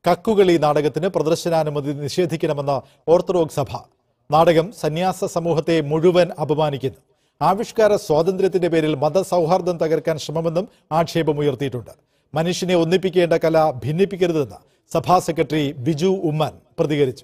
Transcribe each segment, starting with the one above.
കക്കുകളി നാടകത്തിന് പ്രദർശനാനുമതി നിഷേധിക്കണമെന്ന ഓർത്തഡോക്സ് സഭ നാടകം സന്യാസ സമൂഹത്തെ മുഴുവൻ അപമാനിക്കുന്നു ആവിഷ്കാര സ്വാതന്ത്ര്യത്തിന്റെ പേരിൽ മതസൗഹാർദ്ദം തകർക്കാൻ ശ്രമമെന്നും ആക്ഷേപമുയർത്തിയിട്ടുണ്ട് മനുഷ്യനെ ഒന്നിപ്പിക്കേണ്ട കല ഭിന്നിപ്പിക്കരുതെന്ന് സഭാ സെക്രട്ടറി ബിജു ഉമ്മൻ പ്രതികരിച്ചു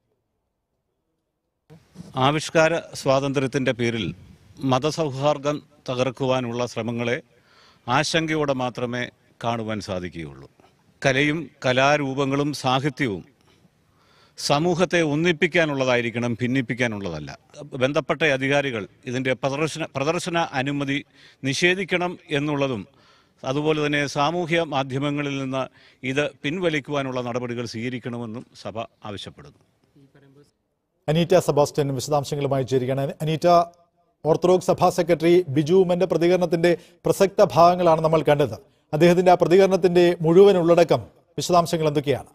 ആവിഷ്കാര സ്വാതന്ത്ര്യത്തിൻ്റെ പേരിൽ മതസൗഹാർദ്ദം തകർക്കുവാനുള്ള ശ്രമങ്ങളെ ആശങ്കയോടെ മാത്രമേ കാണുവാൻ സാധിക്കുകയുള്ളൂ കലയും കലാരൂപങ്ങളും സാഹിത്യവും സമൂഹത്തെ ഒന്നിപ്പിക്കാനുള്ളതായിരിക്കണം ഭിന്നിപ്പിക്കാനുള്ളതല്ല ബന്ധപ്പെട്ട അധികാരികൾ ഇതിൻ്റെ പ്രദർശന പ്രദർശന അനുമതി നിഷേധിക്കണം എന്നുള്ളതും അതുപോലെ തന്നെ സാമൂഹ്യ മാധ്യമങ്ങളിൽ നിന്ന് ഇത് പിൻവലിക്കുവാനുള്ള നടപടികൾ സ്വീകരിക്കണമെന്നും സഭ ആവശ്യപ്പെടുന്നു അനീറ്റ സെബാസ്റ്റ്യൻ വിശദാംശങ്ങളുമായി ചേരുകയാണ് അനീറ്റ ഓർത്തഡോക്സ് സഭാ സെക്രട്ടറി ബിജു ഉമ്മന്റെ പ്രതികരണത്തിന്റെ പ്രസക്ത ഭാഗങ്ങളാണ് നമ്മൾ കണ്ടത് അദ്ദേഹത്തിന്റെ ആ പ്രതികരണത്തിന്റെ മുഴുവൻ ഉള്ളടക്കം വിശദാംശങ്ങൾ എന്തൊക്കെയാണ്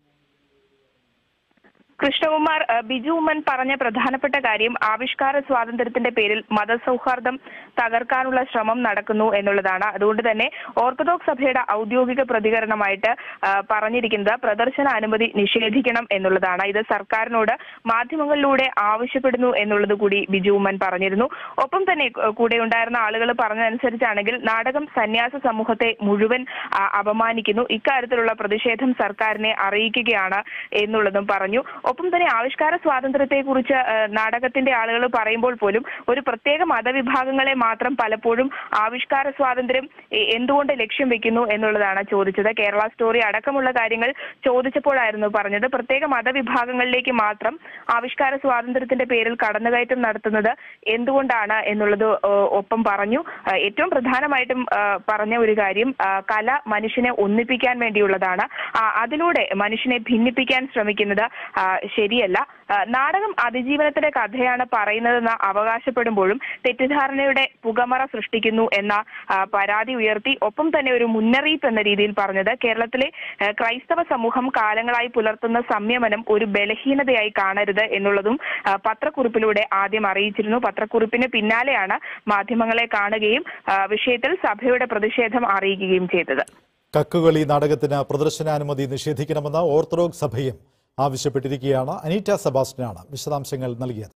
കൃഷ്ണകുമാർ ഏഹ്, ബിജു ഉമ്മൻ പറഞ്ഞ പ്രധാനപ്പെട്ട കാര്യം ആവിഷ്കാര സ്വാതന്ത്ര്യത്തിന്റെ പേരിൽ മതസൗഹാർദ്ദം തകർക്കാനുള്ള ശ്രമം നടക്കുന്നു എന്നുള്ളതാണ് അതുകൊണ്ട് തന്നെ ഓർത്തഡോക്സ് സഭയുടെ ഔദ്യോഗിക പ്രതികരണമായിട്ട് ഏഹ്, പറഞ്ഞിരിക്കുന്നത് പ്രദർശന അനുമതി നിഷേധിക്കണം എന്നുള്ളതാണ് ഇത് സർക്കാരിനോട് മാധ്യമങ്ങളിലൂടെ ആവശ്യപ്പെടുന്നു എന്നുള്ളത് കൂടി ബിജു ഉമ്മൻ പറഞ്ഞിരുന്നു ഒപ്പം തന്നെ ഏഹ്, കൂടെ ഉണ്ടായിരുന്ന ആളുകൾ പറഞ്ഞതനുസരിച്ചാണെങ്കിൽ നാടകം സന്യാസ സമൂഹത്തെ മുഴുവൻ ആ, അപമാനിക്കുന്നു ഇക്കാര്യത്തിലുള്ള പ്രതിഷേധം സർക്കാരിനെ അറിയിക്കുകയാണ് എന്നുള്ളതും പറഞ്ഞു ഒപ്പം തന്നെ ആവിഷ്കാര സ്വാതന്ത്ര്യത്തെക്കുറിച്ച് ഏഹ്, നാടകത്തിന്റെ ആളുകൾ പറയുമ്പോൾ പോലും ഒരു പ്രത്യേക മതവിഭാഗങ്ങളെ മാത്രം പലപ്പോഴും ആവിഷ്കാര സ്വാതന്ത്ര്യം എ- എന്തുകൊണ്ട് ലക്ഷ്യം വെക്കുന്നു എന്നുള്ളതാണ് ചോദിച്ചത് കേരള സ്റ്റോറി അടക്കമുള്ള കാര്യങ്ങൾ ചോദിച്ചപ്പോഴായിരുന്നു പറഞ്ഞത് പ്രത്യേക മതവിഭാഗങ്ങളിലേക്ക് മാത്രം ആവിഷ്കാര സ്വാതന്ത്ര്യത്തിന്റെ പേരിൽ കടന്നുകയറ്റം നടത്തുന്നത് എന്തുകൊണ്ടാണ് എന്നുള്ളത് ഏഹ്, ഒപ്പം പറഞ്ഞു ഏഹ്, ഏറ്റവും പ്രധാനമായിട്ടും ഏഹ്, പറഞ്ഞ ഒരു കാര്യം ഏഹ്, കല മനുഷ്യനെ ഒന്നിപ്പിക്കാൻ വേണ്ടിയുള്ളതാണ് ആ, അതിലൂടെ മനുഷ്യനെ ഭിന്നിപ്പിക്കാൻ ശ്രമിക്കുന്നത് ആ, ശരിയല്ല ആ, നാടകം അതിജീവനത്തിന്റെ കഥയാണ് പറയുന്നതെന്ന് അവകാശപ്പെടുമ്പോഴും തെറ്റിദ്ധാരണയുടെ പുകമറ സൃഷ്ടിക്കുന്നു എന്ന ആ, പരാതി ഉയർത്തി ഒപ്പം തന്നെ ഒരു മുന്നറിയിപ്പ് എന്ന രീതിയിൽ പറഞ്ഞത് കേരളത്തിലെ ആ, ക്രൈസ്തവ സമൂഹം കാലങ്ങളായി പുലർത്തുന്ന സംയമനം ഒരു ബലഹീനതയായി കാണരുത് എന്നുള്ളതും ആ, പത്രക്കുറിപ്പിലൂടെ ആദ്യം അറിയിച്ചിരുന്നു പത്രക്കുറിപ്പിന് പിന്നാലെയാണ് മാധ്യമങ്ങളെ കാണുകയും ആ, വിഷയത്തിൽ സഭയുടെ പ്രതിഷേധം അറിയിക്കുകയും ചെയ്തത് കക്കുകളി നാടകത്തിന് പ്രദർശനാനുമതി നിഷേധിക്കണമെന്ന് ഓർത്തഡോക്സ് സഭയും ആവശ്യപ്പെട്ടിരിക്കുകയാണ് അനീറ്റ സെബാസ്റ്റ്യനാണ് വിശദാംശങ്ങൾ നൽകിയത്